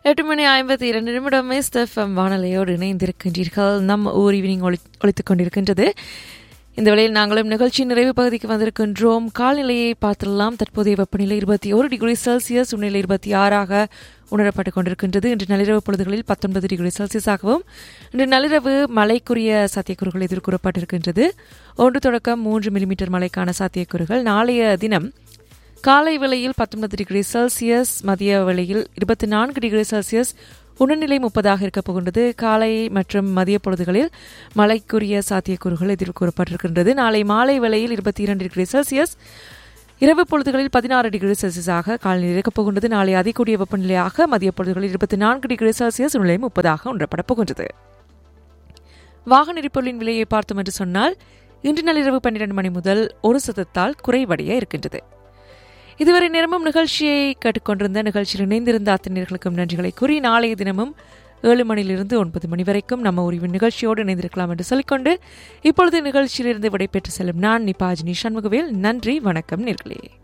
எட்டு மணி ஐம்பத்தி இரண்டு நிமிடம் எஸ்எஃப்எம் வானொலியோடு இணைந்திருக்கின்றீர்கள் நம்ம ஊர் ஈவினிங் ஒளி ஒழித்துக் கொண்டிருக்கின்றது இந்த வேளையில் நாங்களும் நிகழ்ச்சி நிறைவு பகுதிக்கு வந்திருக்கின்றோம் கால்நிலையை பார்த்துடலாம் தற்போதைய வெப்பநிலை இருபத்தி ஒரு டிகிரி செல்சியஸ் உண்மையில் இருபத்தி ஆறாக உணரப்பட்டுக் கொண்டிருக்கின்றது இன்று நள்ளிரவு பொழுதுகளில் பத்தொன்பது டிகிரி செல்சியஸாகவும் இன்று நள்ளிரவு மழைக்குரிய சாத்தியக்கூறுகள் எதிர்கூறப்பட்டிருக்கின்றது ஒன்று தொடக்கம் மூன்று மில்லிமீட்டர் மழைக்கான சாத்தியக்கூறுகள் நாளைய தினம் காலை வேளையில் பத்தொன்பது டிகிரி செல்சியஸ் மதிய வேளையில் இருபத்தி நான்கு டிகிரி செல்சியஸ் உணர்நிலை முப்பதாக இருக்கப் போகின்றது காலை மற்றும் மதிய பொழுதுகளில் மழைக்குரிய சாத்தியக்கூறுகள் எதிர் கூறப்பட்டிருக்கின்றது நாளை மாலை வேளையில் இருபத்தி இரண்டு டிகிரி செல்சியஸ் இரவு பொழுதுகளில் பதினாறு டிகிரி செல்சியஸாக காலநிலை இருக்கப் போகின்றது நாளை அதிகூடிய வெப்பநிலையாக மதிய பொழுதுகளில் இருபத்தி நான்கு டிகிரி செல்சியஸ் உணர்நிலை முப்பதாக உணரப்படப் போகின்றது வாகன எரிபொருளின் விலையை பார்த்தோம் என்று சொன்னால் இன்று நள்ளிரவு பன்னிரண்டு மணி முதல் ஒரு சதத்தால் குறைவடைய இருக்கின்றது இதுவரை நேரமும் நிகழ்ச்சியை கேட்டுக்கொண்டிருந்த நிகழ்ச்சியில் இணைந்திருந்த அத்தனையர்களுக்கும் நன்றிகளை கூறி நாளைய தினமும் ஏழு மணியிலிருந்து ஒன்பது மணி வரைக்கும் நம்ம உரிவின் நிகழ்ச்சியோடு இணைந்திருக்கலாம் என்று சொல்லிக்கொண்டு இப்பொழுது நிகழ்ச்சியிலிருந்து விடைபெற்று செல்லும் நான் நிபாஜினி சண்முகவேல் நன்றி வணக்கம் நேர்களே